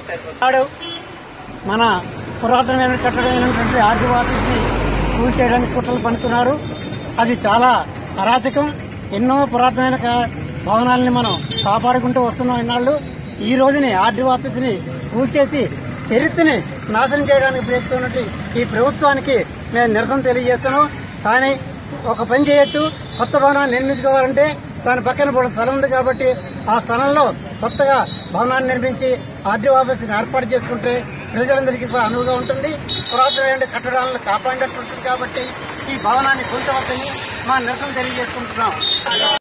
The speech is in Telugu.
నాడు మన పురాతనమైన కట్టడమైనటువంటి ఆర్డీ ఆఫీస్ని కూల్ చేయడానికి కుట్రలు పనుకున్నాడు అది చాలా అరాచకం ఎన్నో పురాతనమైన క- భవనాలని మనం కాపాడుకుంటూ వస్తున్నాం ఇన్నాళ్ళు ఈ రోజుని ఆర్డీ ఆఫీస్ని కూల్ చేసి చరిత్రని నాశనం చేయడానికి ప్రయత్నిస్తున్నట్టు ఈ ప్రభుత్వానికి మేము నిరసన తెలియజేస్తున్నాం కానీ ఒక పని చేయొచ్చు కొత్త భవనాన్ని నిర్మించుకోవాలంటే దాని పక్కన కూడా స్థలం ఉంది కాబట్టి ఆ స్థలంలో కొత్తగా భవనాన్ని నిర్మించి ఆర్డీ ఆఫీస్ని ఏర్పాటు చేసుకుంటే ప్రజలందరికీ కూడా అనువుగా ఉంటుంది పురాతనమైన కట్టడాలను కాపాడినట్టు ఉంటుంది కాబట్టి ఈ భవనాన్ని కూల్చవద్దని మా నిరసన తెలియజేసుకుంటున్నాం